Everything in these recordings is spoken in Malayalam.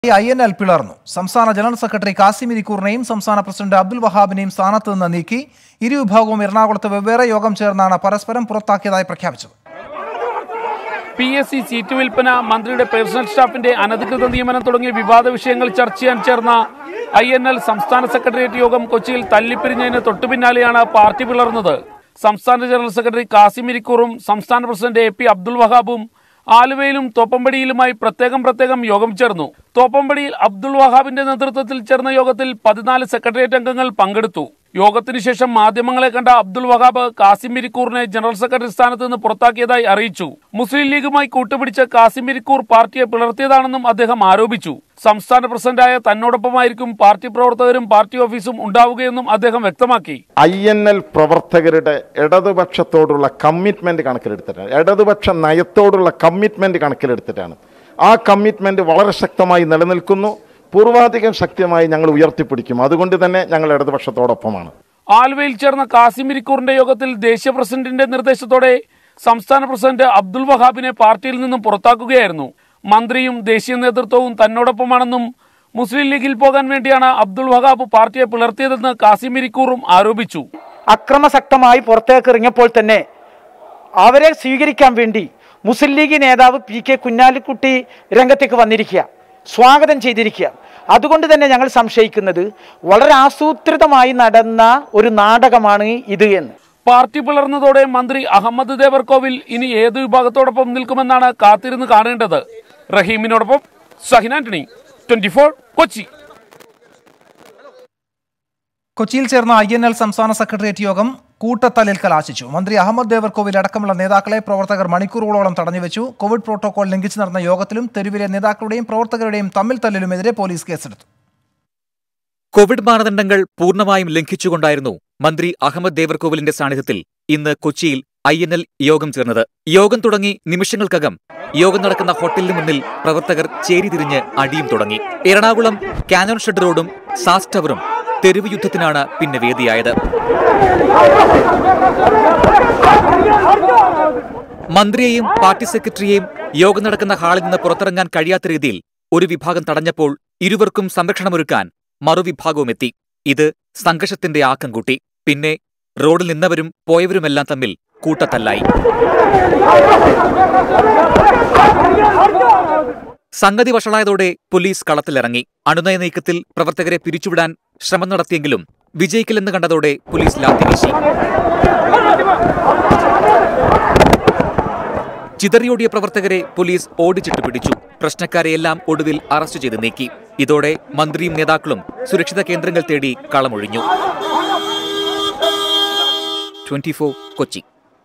ഐ എൻ എൽ പിളർന്നു സംസ്ഥാന ജനറൽ സെക്രട്ടറി കാസിം ഇരിക്കൂറിനെയും സംസ്ഥാന പ്രസിഡന്റ് അബ്ദുൽ വഹാബിനെയും സ്ഥാനത്ത് നിന്ന് നീക്കി ഇരു വിഭാഗവും എറണാകുളത്ത് വെവ്വേറെ യോഗം ചേർന്നാണ് പരസ്പരം പുറത്താക്കിയതായി പ്രഖ്യാപിച്ചത് പി എസ് സി സീറ്റ് വിൽപ്പന മന്ത്രിയുടെ പേഴ്സണൽ സ്റ്റാഫിന്റെ അനധികൃത നിയമനം തുടങ്ങിയ വിവാദ വിഷയങ്ങൾ ചർച്ച ചെയ്യാൻ ചേർന്ന ഐ എൻ എൽ സംസ്ഥാന സെക്രട്ടേറിയറ്റ് യോഗം കൊച്ചിയിൽ തല്ലിപ്പിരിഞ്ഞതിന് തൊട്ടുപിന്നാലെയാണ് പാർട്ടി പിളർന്നത് സംസ്ഥാന ജനറൽ സെക്രട്ടറി കാസിം ഇരിക്കൂറും സംസ്ഥാന പ്രസിഡന്റ് എ പി അബ്ദുൽ വഹാബും ആലുവയിലും തോപ്പമ്പടിയിലുമായി പ്രത്യേകം പ്രത്യേകം യോഗം ചേർന്നു തോപ്പമ്പടിയിൽ അബ്ദുൾ വഹാബിന്റെ നേതൃത്വത്തിൽ ചേർന്ന യോഗത്തിൽ പതിനാല് സെക്രട്ടേറിയറ്റ് അംഗങ്ങൾ പങ്കെടുത്തു യോഗത്തിന് ശേഷം മാധ്യമങ്ങളെ കണ്ട അബ്ദുൾ വഹാബ് കാസിം ഇരിക്കൂറിനെ ജനറൽ സെക്രട്ടറി സ്ഥാനത്ത് നിന്ന് പുറത്താക്കിയതായി അറിയിച്ചു മുസ്ലിം ലീഗുമായി കൂട്ടുപിടിച്ച് കാസിം ഇരിക്കൂർ പാർട്ടിയെ പിളർത്തിയതാണെന്നും അദ്ദേഹം ആരോപിച്ചു സംസ്ഥാന പ്രസിഡന്റായ തന്നോടൊപ്പമായിരിക്കും പാർട്ടി പ്രവർത്തകരും പാർട്ടി ഓഫീസും ഉണ്ടാവുകയെന്നും അദ്ദേഹം വ്യക്തമാക്കി ഐ എൻ എൽ പ്രവർത്തകരുടെ ഇടതുപക്ഷത്തോടുള്ള കമ്മിറ്റ്മെന്റ് കണക്കിലെടുത്തിട്ടാണ് ഇടതുപക്ഷ നയത്തോടുള്ള കമ്മിറ്റ്മെന്റ് കണക്കിലെടുത്തിട്ടാണ് ആ കമ്മിറ്റ്മെന്റ് വളരെ ശക്തമായി നിലനിൽക്കുന്നു പൂർവാധികം ശക്തമായി ഞങ്ങൾ ഉയർത്തിപ്പിടിക്കും അതുകൊണ്ട് തന്നെ ഞങ്ങൾ ഇടതുപക്ഷത്തോടൊപ്പമാണ് ആലുവയിൽ ചേർന്ന കാസിം ഇരിക്കൂറിന്റെ യോഗത്തിൽ ദേശീയ പ്രസിഡന്റിന്റെ നിർദ്ദേശത്തോടെ സംസ്ഥാന പ്രസിഡന്റ് അബ്ദുൾ വഹാബിനെ പാർട്ടിയിൽ നിന്നും പുറത്താക്കുകയായിരുന്നു മന്ത്രിയും ദേശീയ നേതൃത്വവും തന്നോടൊപ്പമാണെന്നും മുസ്ലിം ലീഗിൽ പോകാൻ വേണ്ടിയാണ് അബ്ദുൾ വഹാബ് പാർട്ടിയെ പിളർത്തിയതെന്ന് കാസിം ഇരിക്കൂറും ആരോപിച്ചു അക്രമസക്തമായി പുറത്തേക്ക് ഇറങ്ങിയപ്പോൾ തന്നെ അവരെ സ്വീകരിക്കാൻ വേണ്ടി മുസ്ലിം ലീഗ് നേതാവ് പി കെ കുഞ്ഞാലിക്കുട്ടി രംഗത്തേക്ക് വന്നിരിക്കുക സ്വാഗതം ചെയ്തിരിക്കുക അതുകൊണ്ട് തന്നെ ഞങ്ങൾ സംശയിക്കുന്നത് വളരെ ആസൂത്രിതമായി നടന്ന ഒരു നാടകമാണ് ഇത് എന്ന് പാർട്ടി പിളർന്നതോടെ മന്ത്രി അഹമ്മദ് ദേവർകോവിൽ ഇനി ഏത് വിഭാഗത്തോടൊപ്പം നിൽക്കുമെന്നാണ് കാത്തിരുന്ന് കാണേണ്ടത് റഹീമിനോടൊപ്പം ഷഹിൻ ആന്റണി ട്വന്റി കൊച്ചി കൊച്ചിയിൽ ചേർന്ന ഐ എൻ എൽ സംസ്ഥാന സെക്രട്ടേറിയറ്റ് യോഗം കൂട്ടത്തല്ലിൽ കലാശിച്ചു മന്ത്രി അഹമ്മദ് ദേവർകോവിൽ അടക്കമുള്ള നേതാക്കളെ പ്രവർത്തകർ മണിക്കൂറുകളോളം തടഞ്ഞുവെച്ചു കോവിഡ് പ്രോട്ടോകോൾ ലംഘിച്ച് നടന്ന യോഗത്തിലും തെരുവിലെ നേതാക്കളുടെയും പ്രവർത്തകരുടെയും തമ്മിൽ തല്ലിലുമെതിരെ പോലീസ് കേസെടുത്തു കോവിഡ് മാനദണ്ഡങ്ങൾ പൂർണ്ണമായും ലംഘിച്ചുകൊണ്ടായിരുന്നു മന്ത്രി അഹമ്മദ് ദേവർകോവിലിന്റെ സാന്നിധ്യത്തിൽ ഇന്ന് കൊച്ചിയിൽ ഐ എൻ എൽ യോഗം ചേർന്നത് യോഗം തുടങ്ങി നിമിഷങ്ങൾക്കകം യോഗം നടക്കുന്ന ഹോട്ടലിന് മുന്നിൽ പ്രവർത്തകർ ചേരിതിരിഞ്ഞ് അടിയും തുടങ്ങി എറണാകുളം കാനോൺ ഷെഡ് റോഡും സാസ് ടവറും തെരുവ് യുദ്ധത്തിനാണ് പിന്നെ വേദിയായത് മന്ത്രിയെയും പാർട്ടി സെക്രട്ടറിയെയും യോഗം നടക്കുന്ന ഹാളിൽ നിന്ന് പുറത്തിറങ്ങാൻ കഴിയാത്ത രീതിയിൽ ഒരു വിഭാഗം തടഞ്ഞപ്പോൾ ഇരുവർക്കും സംരക്ഷണമൊരുക്കാൻ മറുവിഭാഗവും എത്തി ഇത് സംഘർഷത്തിന്റെ ആക്കം കൂട്ടി പിന്നെ റോഡിൽ നിന്നവരും പോയവരുമെല്ലാം തമ്മിൽ കൂട്ടത്തല്ലായി സംഗതി വഷളായതോടെ പോലീസ് കളത്തിലിറങ്ങി അണുനയ നീക്കത്തിൽ പ്രവർത്തകരെ പിരിച്ചുവിടാൻ ശ്രമം നടത്തിയെങ്കിലും വിജയിക്കില്ലെന്ന് കണ്ടതോടെ പോലീസ് ലാത്തിവീശി ചിതറിയോടിയ പ്രവർത്തകരെ പോലീസ് ഓടിച്ചിട്ട് പിടിച്ചു പ്രശ്നക്കാരെയെല്ലാം ഒടുവിൽ അറസ്റ്റ് ചെയ്ത് നീക്കി ഇതോടെ മന്ത്രിയും നേതാക്കളും സുരക്ഷിത കേന്ദ്രങ്ങൾ തേടി കളമൊഴിഞ്ഞു ട്വന്റി കൊച്ചി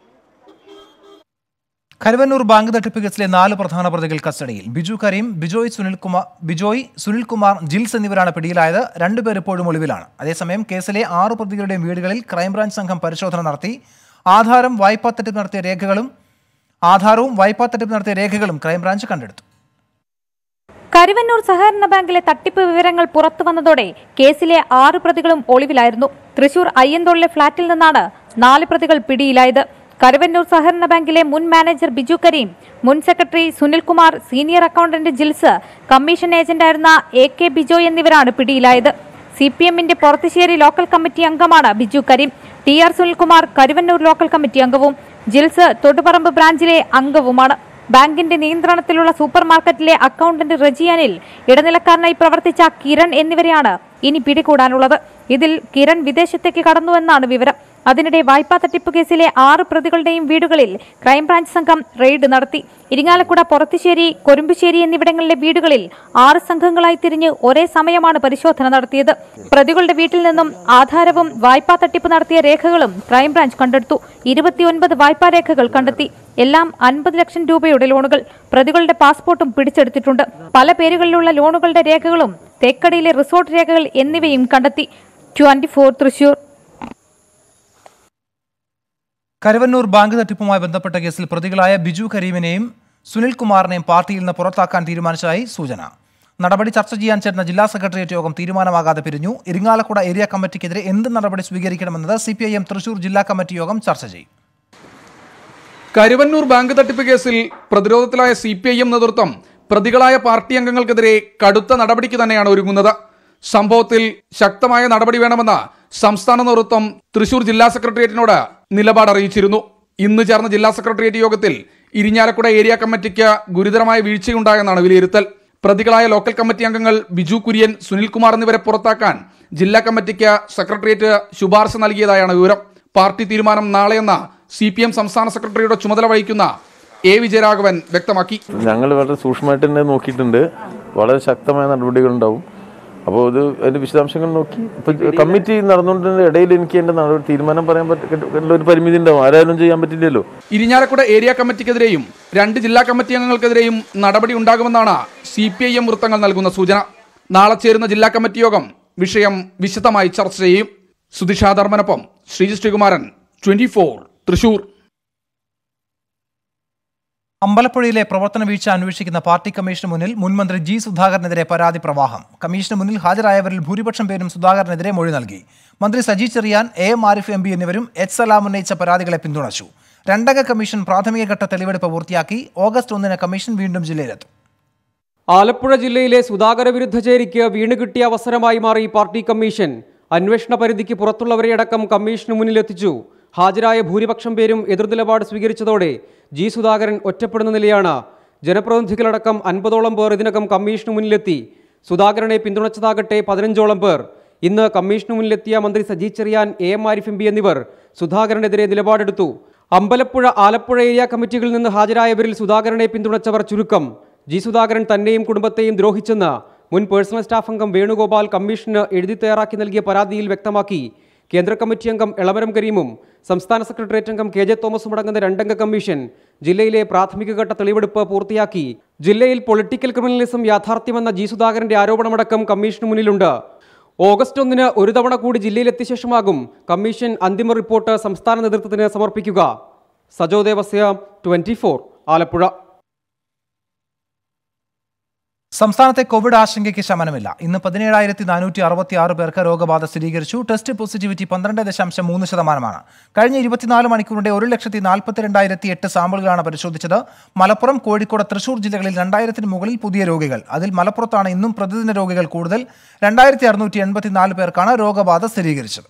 കരുവന്നൂർ ബാങ്ക് തട്ടിപ്പ് കേസിലെ നാല് പ്രധാന പ്രതികൾ കസ്റ്റഡിയിൽ ബിജു കരീം ബിജോയ് സുനിൽകുമാർ ബിജോയ് സുനിൽകുമാർ ജിൽസ് എന്നിവരാണ് പിടിയിലായത് രണ്ടുപേർ ഇപ്പോഴും ഒളിവിലാണ് അതേസമയം കേസിലെ ആറ് പ്രതികളുടെയും വീടുകളിൽ ക്രൈംബ്രാഞ്ച് സംഘം പരിശോധന നടത്തി ആധാരം വായ്പാ തട്ടിപ്പ് നടത്തിയ രേഖകളും ആധാരവും വായ്പാ തട്ടിപ്പ് നടത്തിയ രേഖകളും ക്രൈംബ്രാഞ്ച് കണ്ടെടുത്തു കരുവന്നൂർ സഹകരണ ബാങ്കിലെ തട്ടിപ്പ് വിവരങ്ങൾ പുറത്തു വന്നതോടെ കേസിലെ ആറ് പ്രതികളും ഒളിവിലായിരുന്നു തൃശൂർ അയ്യന്തോളിലെ ഫ്ളാറ്റിൽ നിന്നാണ് നാല് പ്രതികൾ പിടിയിലായത് കരുവന്നൂർ സഹകരണ ബാങ്കിലെ മുൻ മാനേജർ ബിജു കരീം മുൻ secretary Sunilkumar senior accountant Jils commission ഏജന്റായിരുന്ന എ കെ ബിജോയ് എന്നിവരാണ് പിടിയിലായത് സി പി എമ്മിന്റെ പൊറത്തുശ്ശേരി ലോക്കൽ കമ്മിറ്റി അംഗമാണ് Biju Kareem T R Sunilkumar Karuvannur local committee അംഗവും ജിൽസ് തൊടുപറമ്പ് ബ്രാഞ്ചിലെ അംഗവുമാണ് ബാങ്കിന്റെ നിയന്ത്രണത്തിലുള്ള സൂപ്പർ മാർക്കറ്റിലെ അക്കൗണ്ടന്റ് റജിയാനിൽ ഇടനിലക്കാരനായി പ്രവർത്തിച്ച കിരൺ എന്നിവരെയാണ് ഇനി പിടികൂടാനുള്ളത് ഇതിൽ കിരൺ വിദേശത്തേക്ക് കടന്നുവെന്നാണ് വിവരം അതിനിടെ വായ്പാ തട്ടിപ്പ് കേസിലെ ആറ് പ്രതികളുടെയും വീടുകളിൽ ക്രൈംബ്രാഞ്ച് സംഘം റെയ്ഡ് നടത്തി ഇരിങ്ങാലക്കുട പൊറത്തുശ്ശേരി കൊരുമ്പുശ്ശേരി എന്നിവിടങ്ങളിലെ വീടുകളിൽ ആറ് സംഘങ്ങളായി തിരിഞ്ഞ് ഒരേ സമയമാണ് പരിശോധന നടത്തിയത് പ്രതികളുടെ വീട്ടിൽ നിന്നും ആധാരവും വായ്പാ തട്ടിപ്പ് നടത്തിയ രേഖകളും ക്രൈംബ്രാഞ്ച് കണ്ടെടുത്തു ഇരുപത്തിയൊൻപത് വായ്പാ രേഖകൾ കണ്ടെത്തി എല്ലാം അൻപത് ലക്ഷം രൂപയുടെ ലോണുകൾ പ്രതികളുടെ പാസ്പോർട്ടും പിടിച്ചെടുത്തിട്ടുണ്ട് പല പേരുകളിലുള്ള ലോണുകളുടെ രേഖകളും തേക്കടിയിലെ റിസോർട്ട് രേഖകൾ എന്നിവയും കണ്ടെത്തി twenty four Thrissur Karuvannur bank തട്ടിപ്പുമായി ബന്ധപ്പെട്ട കേസിൽ പ്രതികളായ ബിജു കരീമിനെയും സുനിൽകുമാറിനെയും പാർട്ടിയിൽ നിന്ന് പുറത്താക്കാൻ തീരുമാനിച്ചതായി സൂചന നടപടി ചർച്ച ചെയ്യാൻ ചേർന്ന ജില്ലാ സെക്രട്ടേറിയറ്റ് യോഗം തീരുമാനമാകാതെ പിരിഞ്ഞു ഇരിങ്ങാലക്കുട ഏരിയ കമ്മിറ്റിക്കെതിരെ എന്ത് നടപടി സ്വീകരിക്കണമെന്നത് സി തൃശൂർ ജില്ലാ കമ്മിറ്റി യോഗം ചർച്ച ചെയ്യും കരുവന്നൂർ ബാങ്ക് തട്ടിപ്പ് കേസിൽ പ്രതിരോധത്തിലായ സി പി ഐ എം നേതൃത്വം പ്രതികളായ പാർട്ടി അംഗങ്ങൾക്കെതിരെ കടുത്ത നടപടിക്ക് തന്നെയാണ് ഒരുങ്ങുന്നത് സംഭവത്തിൽ ശക്തമായ നടപടി വേണമെന്ന് സംസ്ഥാന നേതൃത്വം തൃശൂർ ജില്ലാ സെക്രട്ടേറിയറ്റിനോട് നിലപാട് അറിയിച്ചിരുന്നു ഇന്ന് ചേർന്ന ജില്ലാ സെക്രട്ടേറിയറ്റ് യോഗത്തിൽ ഇരിഞ്ഞാലക്കുട ഏരിയ കമ്മിറ്റിക്ക് ഗുരുതരമായ വീഴ്ചയുണ്ടായെന്നാണ് വിലയിരുത്തൽ പ്രതികളായ ലോക്കൽ കമ്മിറ്റി അംഗങ്ങൾ ബിജു കുര്യൻ സുനിൽകുമാർ എന്നിവരെ പുറത്താക്കാൻ ജില്ലാ കമ്മിറ്റിക്ക് സെക്രട്ടേറിയറ്റ് ശുപാർശ നൽകിയതായാണ് വിവരം പാർട്ടി തീരുമാനം നാളെയെന്ന സി പി എം സംസ്ഥാന സെക്രട്ടറിയുടെ ചുമതല വഹിക്കുന്ന എ വിജയരാഘവൻ വ്യക്തമാക്കി ഞങ്ങൾ വളരെ സൂക്ഷ്മമായിട്ട് തന്നെ നോക്കിയിട്ടുണ്ട് വളരെ ശക്തമായ നടപടികളുണ്ടാവും അപ്പോൾ ഇത് അതിന്റെ വിശദാംശങ്ങൾ നോക്കി ഇപ്പൊ കമ്മിറ്റി നടന്നുകൊണ്ടിരുന്ന ഇടയിൽ എനിക്ക് എന്റെ നടപടി തീരുമാനം പറയാൻ പറ്റുന്ന ഒരു പരിമിതി ഉണ്ടാവും ആരായാലും ചെയ്യാൻ പറ്റില്ലല്ലോ ഇരിഞ്ഞാലക്കുട ഏരിയ കമ്മിറ്റിക്കെതിരെയും രണ്ട് ജില്ലാ കമ്മിറ്റി അംഗങ്ങൾക്കെതിരെയും നടപടി ഉണ്ടാകുമെന്നാണ് സി പി ഐ എം വൃത്തങ്ങൾ നൽകുന്ന സൂചന നാളെ ചേരുന്ന ജില്ലാ കമ്മിറ്റി യോഗം വിഷയം വിശദമായി ചർച്ച ചെയ്യും സുധിഷാ ധർമ്മനൊപ്പം ശ്രീജി ശ്രീകുമാരൻ ട്വന്റി ഫോർ തൃശൂർ അമ്പലപ്പുഴയിലെ പ്രവർത്തന വീഴ്ച അന്വേഷിക്കുന്ന പാർട്ടി കമ്മീഷന് മുന്നിൽ മുൻമന്ത്രി ജി സുധാകരനെതിരെ പരാതി പ്രവാഹം കമ്മീഷന് മുന്നിൽ ഹാജരായവരിൽ ഭൂരിപക്ഷം പേരും സുധാകരനെതിരെ മൊഴി നൽകി മന്ത്രി Saji Cherian A M Arif M P എന്നിവരും എച്ച് സലാം ഉന്നയിച്ച പരാതികളെ പിന്തുണച്ചു രണ്ടംഗ കമ്മീഷൻ പ്രാഥമിക ഘട്ട തെളിവെടുപ്പ് പൂർത്തിയാക്കി ഓഗസ്റ്റ് ഒന്നിന് കമ്മീഷൻ വീണ്ടും ജില്ലയിലെത്തും ആലപ്പുഴ ജില്ലയിലെ സുധാകര വിരുദ്ധ ചേരിക്ക് വീണുകിട്ടിയ അവസരമായി മാറി പാർട്ടി കമ്മീഷൻ അന്വേഷണ പരിധിക്ക് പുറത്തുള്ളവരെയടക്കം കമ്മീഷന് മുന്നിലെത്തിച്ചു ഹാജരായ ഭൂരിപക്ഷം പേരും എതിർനിലപാട് സ്വീകരിച്ചതോടെ ജി സുധാകരൻ ഒറ്റപ്പെടുന്ന നിലയാണ് ജനപ്രതിനിധികളടക്കം അൻപതോളം പേർ ഇതിനകം കമ്മീഷന് മുന്നിലെത്തി സുധാകരനെ പിന്തുണച്ചതാകട്ടെ പതിനഞ്ചോളം പേർ ഇന്ന് കമ്മീഷന് മുന്നിലെത്തിയ മന്ത്രി Saji Cherian A M Arif M P എന്നിവർ സുധാകരനെതിരെ നിലപാടെടുത്തു അമ്പലപ്പുഴ ആലപ്പുഴ ഏരിയ കമ്മിറ്റികളിൽ നിന്ന് ഹാജരായവരിൽ സുധാകരനെ പിന്തുണച്ചവർ ചുരുക്കം ജി സുധാകരൻ തന്നെയും കുടുംബത്തെയും ദ്രോഹിച്ചെന്ന് മുൻ പേഴ്സണൽ സ്റ്റാഫ് അംഗം വേണുഗോപാൽ കമ്മീഷന് എഴുതി തയ്യാറാക്കി നൽകിയ പരാതിയിൽ വ്യക്തമാക്കി കേന്ദ്ര കമ്മിറ്റി അംഗം എളമരം കരീമും സംസ്ഥാന സെക്രട്ടേറിയറ്റ് അംഗം കെ ജെ തോമസും അടങ്ങുന്ന രണ്ടംഗ കമ്മീഷൻ ജില്ലയിലെ പ്രാഥമിക ഘട്ട തെളിവെടുപ്പ് പൂർത്തിയാക്കി ജില്ലയിൽ പൊളിറ്റിക്കൽ ക്രിമിനലിസം യാഥാർത്ഥ്യമെന്ന ജി സുധാകരന്റെ ആരോപണമടക്കം കമ്മീഷന് മുന്നിലുണ്ട് ഓഗസ്റ്റ് ഒന്നിന് ഒരു തവണ കൂടി ജില്ലയിലെത്തിയ ശേഷമാകും കമ്മീഷൻ അന്തിമ റിപ്പോർട്ട് സംസ്ഥാന നേതൃത്വത്തിന് സമർപ്പിക്കുക സജോ ദേവസ്യ ട്വന്റി ആലപ്പുഴ സംസ്ഥാനത്തെ കോവിഡ് ആശങ്കയ്ക്ക് ശമനമില്ല ഇന്ന് പതിനേഴായിരത്തി നാനൂറ്റി അറുപത്തി ആറ് പേർക്ക് രോഗബാധ സ്ഥിരീകരിച്ചു ടെസ്റ്റ് പോസിറ്റിവിറ്റി പന്ത്രണ്ട് ദശാംശം മൂന്ന് ശതമാനമാണ് കഴിഞ്ഞ ഇരുപത്തിനാല് മണിക്കൂറിന്റെ ഒരു ലക്ഷത്തി നാൽപ്പത്തിരണ്ടായിരത്തി എട്ട് സാമ്പിളുകളാണ് പരിശോധിച്ചത് മലപ്പുറം കോഴിക്കോട് തൃശൂർ ജില്ലകളിൽ രണ്ടായിരത്തിന് മുകളിൽ പുതിയ രോഗികൾ അതിൽ മലപ്പുറത്താണ് ഇന്നും പ്രതിദിന രോഗികൾ കൂടുതൽ രണ്ടായിരത്തി അറുന്നൂറ്റി എൺപത്തിനാല് പേർക്കാണ് രോഗബാധ സ്ഥിരീകരിച്ചത്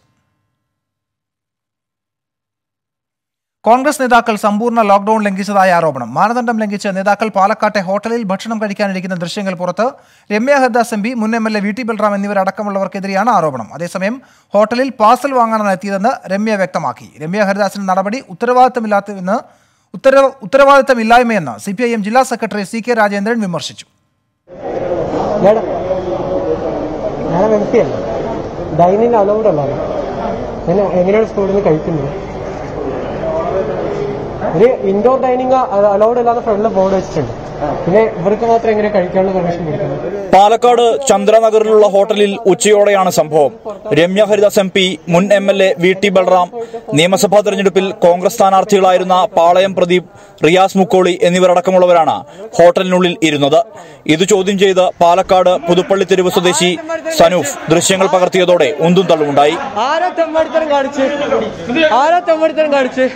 കോൺഗ്രസ് നേതാക്കൾ സമ്പൂർണ്ണ ലോക്ഡൌൺ ലംഘിച്ചതായ ആരോപണം മാനദണ്ഡം ലംഘിച്ച് നേതാക്കൾ പാലക്കാട്ടെ ഹോട്ടലിൽ ഭക്ഷണം കഴിക്കാനിരിക്കുന്ന ദൃശ്യങ്ങൾ പുറത്ത് രമ്യ ഹർദാസ് എം പി മുൻ M L A V T Balram എന്നിവരടക്കമുള്ളവർക്കെതിരെയാണ് ആരോപണം അതേസമയം ഹോട്ടലിൽ പാർസൽ വാങ്ങാനാണ് എത്തിയതെന്ന് രമ്യ വ്യക്തമാക്കി രമ്യ ഹരിദാസിന്റെ നടപടി ഉത്തരവാദിത്തമില്ലാത്തതെന്ന് ഉത്തര ഉത്തരവാദിത്തമില്ലായ്മയെന്ന് സി പി ഐ എം ജില്ലാ സെക്രട്ടറി സി കെ രാജേന്ദ്രൻ വിമർശിച്ചു മേഡം മേഡം എം പി അല്ലേ ഡൈനിങ് അലൗഡ് അല്ലാതെ ഞാൻ എങ്ങനെയാണ് സ്കൂളിൽ നിന്ന് കഴിക്കുന്നത് ഒരു ഇൻഡോർ ഡൈനിങ് അലൗഡ് അല്ലാതെ ഫ്രണ്ടിൽ ബോർഡ് വെച്ചിട്ടുണ്ട് പിന്നെ ഇവർക്ക് മാത്രം എങ്ങനെ കഴിക്കാനുള്ള പെർമിഷൻ കൊടുക്കുന്നത് പാലക്കാട് ചന്ദ്രനഗറിലുള്ള ഹോട്ടലിൽ ഉച്ചയോടെയാണ് സംഭവം രമ്യ ഹരിദാസ് എം പി മുൻ M L A V T Balram നിയമസഭാ തെരഞ്ഞെടുപ്പിൽ കോൺഗ്രസ് സ്ഥാനാർത്ഥികളായിരുന്ന പാളയം പ്രദീപ് റിയാസ് മുക്കോളി എന്നിവരടക്കമുള്ളവരാണ് ഹോട്ടലിനുള്ളിൽ ഇരുന്നത് ഇത് ചോദ്യം ചെയ്ത് പാലക്കാട് പുതുപ്പള്ളി തെരുവ് സ്വദേശി സനൂഫ് ദൃശ്യങ്ങൾ പകർത്തിയതോടെ ഉന്തും തള്ളുമുണ്ടായി ആരാ തെമ്മടിത്തരം കാണിച്ച് ആരാ തെമ്മടിത്തരം കാണിച്ച്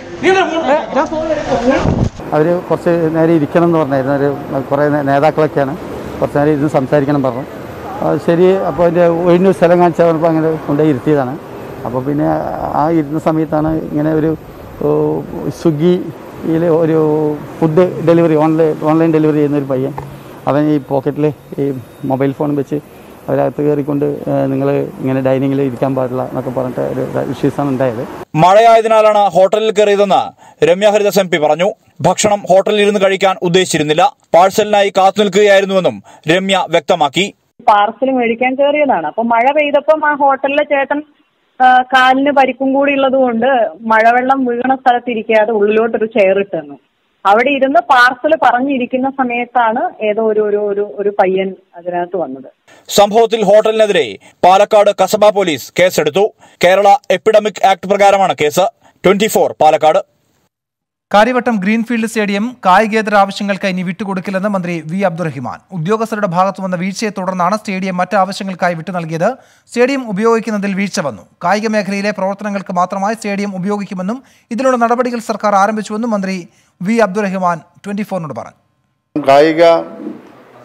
അവർ കുറച്ച് നേരം ഇരിക്കണം എന്ന് പറഞ്ഞായിരുന്നു ഒരു കുറേ നേ- നേതാക്കളൊക്കെയാണ് കുറച്ച് നേരം ഇരുന്ന് സംസാരിക്കണം പറഞ്ഞു ആ, ശരി അപ്പോൾ അതിൻ്റെ ഒഴിഞ്ഞ സ്ഥലം കാണിച്ചാൽ പറഞ്ഞപ്പോൾ അങ്ങനെ കൊണ്ടുപോയി ഇരുത്തിയതാണ് അപ്പോൾ പിന്നെ ആ ഇരുന്ന സമയത്താണ് ഇങ്ങനെ ഒരു ഓ, സ്വിഗ്ഗിയിൽ ഒരു food delivery online online delivery ചെയ്യുന്ന ഒരു പയ്യൻ അവൻ ഈ പോക്കറ്റിൽ ഈ മൊബൈൽ ഫോൺ വെച്ച് അവരകത്ത് കയറിക്കൊണ്ട് നിങ്ങൾ ഇങ്ങനെ ഡൈനിങ്ങിൽ ഇരിക്കാൻ പാടില്ല എന്നൊക്കെ പറഞ്ഞിട്ട് ഒരു ഇഷ്യൂസാണ് ഉണ്ടായത് മഴയായതിനാലാണ് ഹോട്ടലിൽ കയറിയതെന്ന് രമ്യ ഹരിദാസ് എം പി പറഞ്ഞു ഭക്ഷണം ഹോട്ടലിൽ ഇരുന്ന് കഴിക്കാൻ ഉദ്ദേശിച്ചിരുന്നില്ല പാഴ്സലിനായി കാത്തുനിൽക്കുകയായിരുന്നുവെന്നും രമ്യ വ്യക്തമാക്കി പാർസൽ മേടിക്കാൻ കയറിയതാണ് അപ്പൊ മഴ പെയ്തപ്പം ആ ഹോട്ടലിലെ ചേട്ടൻ ആ, കാലിന് പരിക്കും കൂടി ഉള്ളത് കൊണ്ട് മഴവെള്ളം വീണ സ്ഥലത്തിരിക്കാതെ ഉള്ളിലോട്ടൊരു ചെയർ ഇട്ടുന്നു അവിടെ ഇരുന്ന് പാർസൽ പറഞ്ഞിരിക്കുന്ന സമയത്താണ് ഏതോ ഒരു ഒരു ഒരു ഒരു പയ്യൻ അതിനകത്ത് വന്നത് സംഭവത്തിൽ ഹോട്ടലിനെതിരെ പാലക്കാട് കസബ പോലീസ് കേസെടുത്തു കേരള എപ്പിഡമിക് ആക്ട് പ്രകാരമാണ് കേസ് twenty Palakkad Kariavattom greenfield stadium കായികേതര ആവശ്യങ്ങൾക്ക് ഇനി വിട്ടുകൊടുക്കില്ലെന്ന് മന്ത്രി വി അബ്ദുറഹിമാൻ ഉദ്യോഗസ്ഥരുടെ ഭാഗത്തു വന്ന വീഴ്ചയെ തുടർന്നാണ് സ്റ്റേഡിയം മറ്റ് ആവശ്യങ്ങൾക്കായി വിട്ടു നൽകിയത് സ്റ്റേഡിയം ഉപയോഗിക്കുന്നതിൽ വീഴ്ച വന്നു കായിക മേഖലയിലെ പ്രവർത്തനങ്ങൾക്ക് മാത്രമായി സ്റ്റേഡിയം ഉപയോഗിക്കുമെന്നും ഇതിനുള്ള നടപടികൾ സർക്കാർ ആരംഭിച്ചുവെന്നും മന്ത്രി വി അബ്ദുറഹിമാൻ ട്വന്റി ഫോറിനോട് പറഞ്ഞു കായിക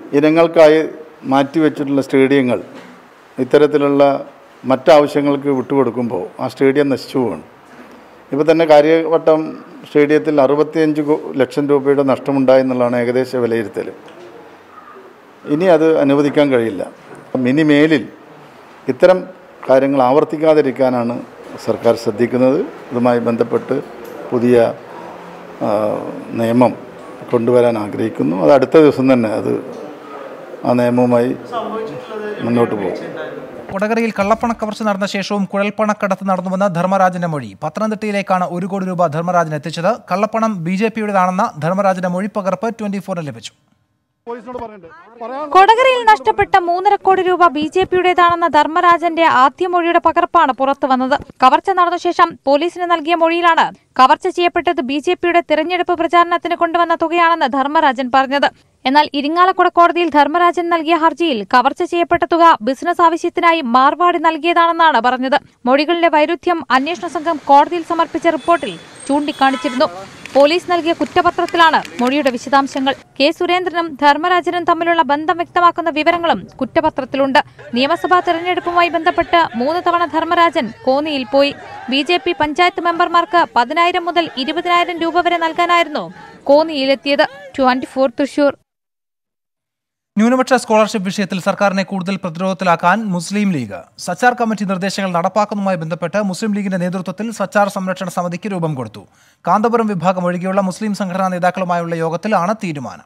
ഇനങ്ങൾക്കായി മാറ്റിവെച്ചിട്ടുള്ള സ്റ്റേഡിയങ്ങൾ ഇത്തരത്തിലുള്ള മറ്റാവശ്യങ്ങൾക്ക് വിട്ടുകൊടുക്കുമ്പോൾ ആ സ്റ്റേഡിയം നശിച്ചു പോവാണ് ഇപ്പോൾ തന്നെ കാര്യവട്ടം സ്റ്റേഡിയത്തിൽ അറുപത്തിയഞ്ച് കോ- ലക്ഷം രൂപയുടെ നഷ്ടമുണ്ടായി എന്നുള്ളതാണ് ഏകദേശ വിലയിരുത്തൽ ഇനി അത് അനുവദിക്കാൻ കഴിയില്ല ഇനി മേലിൽ ഇത്തരം കാര്യങ്ങൾ ആവർത്തിക്കാതിരിക്കാനാണ് സർക്കാർ ശ്രദ്ധിക്കുന്നത് ഇതുമായി ബന്ധപ്പെട്ട് പുതിയ ആ, നിയമം കൊണ്ടുവരാൻ ആഗ്രഹിക്കുന്നു അത് അടുത്ത ദിവസം തന്നെ അത് ആ നിയമവുമായി മുന്നോട്ട് പോകും കൊടകരയിൽ കള്ളപ്പണ കവർച്ച നടന്ന ശേഷവും കുഴൽപ്പണക്കടത്ത് നടന്നുവെന്ന ധർമ്മരാജന്റെ മൊഴി പത്തനംതിട്ടയിലേക്കാണ് ഒരു കോടി രൂപ ധർമ്മരാജൻ എത്തിച്ചത് കള്ളപ്പണം ബി ജെ പിയുടേതാണെന്ന ധർമ്മരാജന്റെ മൊഴിപ്പകർപ്പ് ട്വന്റി ഫോറിന് ലഭിച്ചു കൊടകരയിൽ നഷ്ടപ്പെട്ട മൂന്നര കോടി രൂപ ബി ജെ പിയുടേതാണെന്ന ധർമ്മരാജന്റെ ആദ്യ മൊഴിയുടെ പകർപ്പാണ് പുറത്തു വന്നത് കവർച്ച നടന്ന ശേഷം പോലീസിന് നൽകിയ മൊഴിയിലാണ് കവർച്ച ചെയ്യപ്പെട്ടത് ബി ജെ പിയുടെ തിരഞ്ഞെടുപ്പ് പ്രചാരണത്തിന് കൊണ്ടുവന്ന തുകയാണെന്ന് ധർമ്മരാജൻ പറഞ്ഞത് എന്നാൽ ഇരിങ്ങാലക്കുട കോടതിയിൽ ധർമ്മരാജൻ നൽകിയ ഹർജിയിൽ കവർച്ച ചെയ്യപ്പെട്ട തുക ബിസിനസ് ആവശ്യത്തിനായി മാർവാടി നൽകിയതാണെന്നാണ് പറഞ്ഞത് മൊഴികളിലെ വൈരുദ്ധ്യം അന്വേഷണ സംഘം കോടതിയിൽ സമർപ്പിച്ച റിപ്പോർട്ടിൽ ചൂണ്ടിക്കാണിച്ചിരുന്നു പോലീസ് നൽകിയ കുറ്റപത്രത്തിലാണ് മൊഴിയുടെ വിശദാംശങ്ങൾ കെ സുരേന്ദ്രനും ധർമ്മരാജനും തമ്മിലുള്ള ബന്ധം വ്യക്തമാക്കുന്ന വിവരങ്ങളും കുറ്റപത്രത്തിലുണ്ട് നിയമസഭാ തെരഞ്ഞെടുപ്പുമായി ബന്ധപ്പെട്ട് മൂന്ന് തവണ ധർമ്മരാജൻ കോന്നിയിൽ പോയി ബി ജെ പി പഞ്ചായത്ത് മെമ്പർമാർക്ക് പതിനായിരം മുതൽ ഇരുപതിനായിരം രൂപ വരെ നൽകാനായിരുന്നു കോന്നിയിലെത്തിയത് ട്വന്റി ഫോർ തൃശൂർ ന്യൂനപക്ഷ സ്കോളർഷിപ്പ് വിഷയത്തിൽ സർക്കാരിനെ കൂടുതൽ പ്രതിരോധത്തിലാക്കാൻ മുസ്ലിം ലീഗ് സച്ചാർ കമ്മിറ്റി നിർദ്ദേശങ്ങൾ നടപ്പാക്കുന്നതുമായി ബന്ധപ്പെട്ട് മുസ്ലിം ലീഗിന്റെ നേതൃത്വത്തിൽ സച്ചാർ സംരക്ഷണ സമിതിക്ക് രൂപം കൊടുത്തു കാന്തപുരം വിഭാഗം ഒഴികെയുള്ള മുസ്ലിം സംഘടനാ നേതാക്കളുമായുള്ള യോഗത്തിലാണ് തീരുമാനം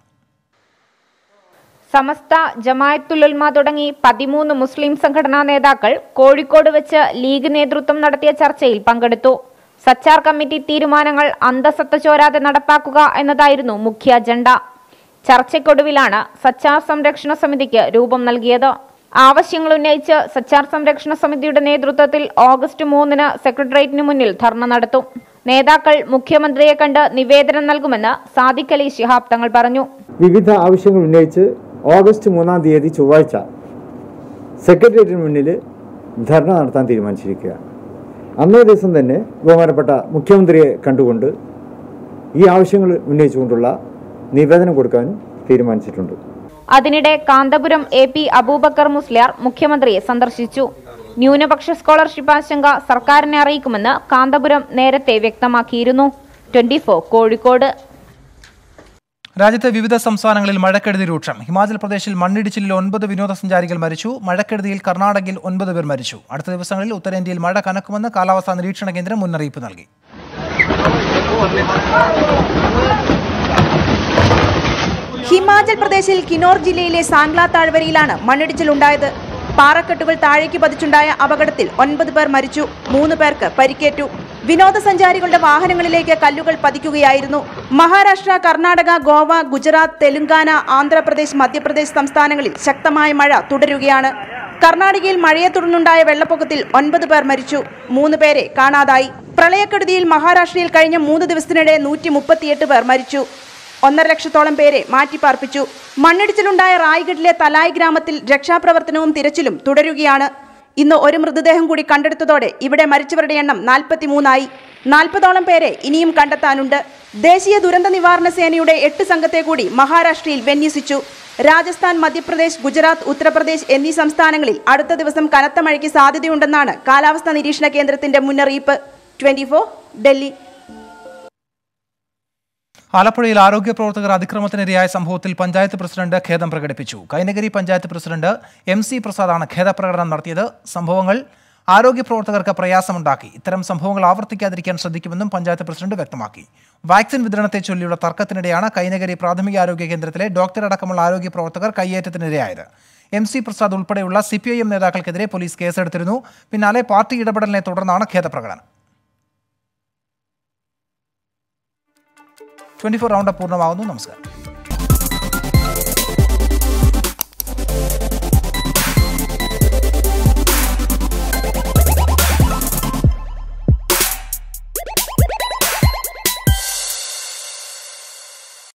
സമസ്ത ജമായത്തുലുൽമ തുടങ്ങി പതിമൂന്ന് മുസ്ലിം സംഘടനാ നേതാക്കൾ കോഴിക്കോട് വെച്ച് ലീഗ് നേതൃത്വം നടത്തിയ ചർച്ചയിൽ പങ്കെടുത്തു സച്ചാർ കമ്മിറ്റി തീരുമാനങ്ങൾ അന്തസത്ത ചോരാതെ നടപ്പാക്കുക എന്നതായിരുന്നു മുഖ്യ അജണ്ട ചർച്ചയ്ക്കൊടുവിലാണ് സച്ചാർ സംരക്ഷണ സമിതിക്ക് രൂപം നൽകിയത് ആവശ്യങ്ങൾ ഉന്നയിച്ച് സച്ചാർ സംരക്ഷണ സമിതിയുടെ നേതൃത്വത്തിൽ ഓഗസ്റ്റ് മൂന്നിന് സെക്രട്ടേറിയറ്റിന് മുന്നിൽ ധർണ നടത്തും നേതാക്കൾ മുഖ്യമന്ത്രിയെ കണ്ട് നിവേദനം നൽകുമെന്ന് സാദിഖ് അലി ശിഹാബ് തങ്ങൾ പറഞ്ഞു വിവിധ ആവശ്യങ്ങൾ ഉന്നയിച്ച് ഓഗസ്റ്റ് മൂന്നാം തീയതി ചൊവ്വാഴ്ച സെക്രട്ടേറിയറ്റിന് മുന്നിൽ ധർണ നടത്താൻ തീരുമാനിച്ചിരിക്കുകയാണ് അന്നേ ദിവസം തന്നെ ബഹുമാനപ്പെട്ട മുഖ്യമന്ത്രിയെ കണ്ടുകൊണ്ട് ഈ ആവശ്യങ്ങൾ ഉന്നയിച്ചുകൊണ്ടുള്ള നിവേദനം കൊടുക്കാനും തീരുമാനിച്ചിട്ടുണ്ട് അതിനിടെ കാന്തപുരം എ പി അബൂബക്കർ മുസ്ലിയാർ മുഖ്യമന്ത്രിയെ സന്ദർശിച്ചു ന്യൂനപക്ഷ സ്കോളർഷിപ്പ് ആശങ്ക സർക്കാരിനെ അറിയിക്കുമെന്ന് കാന്തപുരം നേരത്തെ വ്യക്തമാക്കിയിരുന്നു ട്വന്റി കോഴിക്കോട് രാജ്യത്തെ വിവിധ സംസ്ഥാനങ്ങളിൽ മഴക്കെടുതി രൂക്ഷം ഹിമാചൽ പ്രദേശിൽ മണ്ണിടിച്ചിലിൽ ഒൻപത് വിനോദസഞ്ചാരികൾ മരിച്ചു മഴക്കെടുതിയിൽ കർണാടകയിൽ ഒൻപത് പേർ മരിച്ചു അടുത്ത ദിവസങ്ങളിൽ ഉത്തരേന്ത്യയിൽ മഴ കനക്കുമെന്ന് കാലാവസ്ഥാ നിരീക്ഷണ കേന്ദ്രം മുന്നറിയിപ്പ് നൽകി ഹിമാചൽ പ്രദേശിൽ കിനോർ ജില്ലയിലെ സാംഗ്ല താഴ്വരയിലാണ് മണ്ണിടിച്ചിലുണ്ടായത് പാറക്കെട്ടുകൾ താഴേക്ക് പതിച്ചുണ്ടായ അപകടത്തിൽ ഒൻപത് പേർ മരിച്ചു മൂന്ന് പേർക്ക് പരിക്കേറ്റു വിനോദസഞ്ചാരികളുടെ വാഹനങ്ങളിലേക്ക് കല്ലുകൾ പതിക്കുകയായിരുന്നു മഹാരാഷ്ട്ര കർണാടക ഗോവ ഗുജറാത്ത് തെലുങ്കാന ആന്ധ്രാപ്രദേശ് മധ്യപ്രദേശ് സംസ്ഥാനങ്ങളിൽ ശക്തമായ മഴ തുടരുകയാണ് കർണാടകയിൽ മഴയെ തുടർന്നുണ്ടായ വെള്ളപ്പൊക്കത്തിൽ ഒൻപത് പേർ മരിച്ചു മൂന്ന് പേരെ കാണാതായി പ്രളയക്കെടുതിയിൽ മഹാരാഷ്ട്രയിൽ കഴിഞ്ഞ മൂന്ന് ദിവസത്തിനിടെ നൂറ്റി മുപ്പത്തിയെട്ട് പേർ മരിച്ചു ഒന്നര ലക്ഷത്തോളം പേരെ മാറ്റിപ്പാർപ്പിച്ചു മണ്ണിടിച്ചിലുണ്ടായ റായ്ഗഡിലെ തലായ് ഗ്രാമത്തിൽ രക്ഷാപ്രവർത്തനവും തിരച്ചിലും തുടരുകയാണ് ഇന്ന് ഒരു മൃതദേഹം കൂടി കണ്ടെടുത്തതോടെ ഇവിടെ മരിച്ചവരുടെ എണ്ണം നാൽപ്പത്തിമൂന്നായി നാൽപ്പതോളം പേരെ ഇനിയും കണ്ടെത്താനുണ്ട് ദേശീയ ദുരന്ത നിവാരണ സേനയുടെ എട്ട് സംഘത്തെ കൂടി മഹാരാഷ്ട്രയിൽ വിന്യസിച്ചു രാജസ്ഥാൻ മധ്യപ്രദേശ് ഗുജറാത്ത് ഉത്തർപ്രദേശ് എന്നീ സംസ്ഥാനങ്ങളിൽ അടുത്ത ദിവസം കനത്ത മഴയ്ക്ക് സാധ്യതയുണ്ടെന്നാണ് കാലാവസ്ഥാ നിരീക്ഷണ കേന്ദ്രത്തിന്റെ മുന്നറിയിപ്പ് ട്വന്റി ഡൽഹി ആലപ്പുഴയിൽ ആരോഗ്യ പ്രവർത്തകർ അതിക്രമത്തിനിരയായ സംഭവത്തിൽ പഞ്ചായത്ത് പ്രസിഡന്റ് ഖേദം പ്രകടിപ്പിച്ചു Kainakary panchayat president M C പ്രസാദാണ് ഖേദപ്രകടനം നടത്തിയത് സംഭവങ്ങൾ ആരോഗ്യ പ്രവർത്തകർക്ക് പ്രയാസമുണ്ടാക്കി ഇത്തരം സംഭവങ്ങൾ ആവർത്തിക്കാതിരിക്കാൻ ശ്രദ്ധിക്കുമെന്നും പഞ്ചായത്ത് പ്രസിഡന്റ് വ്യക്തമാക്കി വാക്സിൻ വിതരണത്തെ ചൊല്ലിയുള്ള തർക്കത്തിനിടെയാണ് കൈനഗരി പ്രാഥമിക ആരോഗ്യ കേന്ദ്രത്തിലെ ഡോക്ടർ അടക്കമുള്ള ആരോഗ്യ പ്രവർത്തകർ കയ്യേറ്റത്തിനിരയായത് എം സി പ്രസാദ് ഉൾപ്പെടെയുള്ള സി പി ഐ എം നേതാക്കൾക്കെതിരെ പോലീസ് കേസെടുത്തിരുന്നു പിന്നാലെ പാർട്ടി ഇടപെടലിനെ തുടർന്നാണ് ഖേദപ്രകടനം ട്വന്റി ഫോർ റൗണ്ട് പൂർണ്ണമാകുന്നു നമസ്കാരം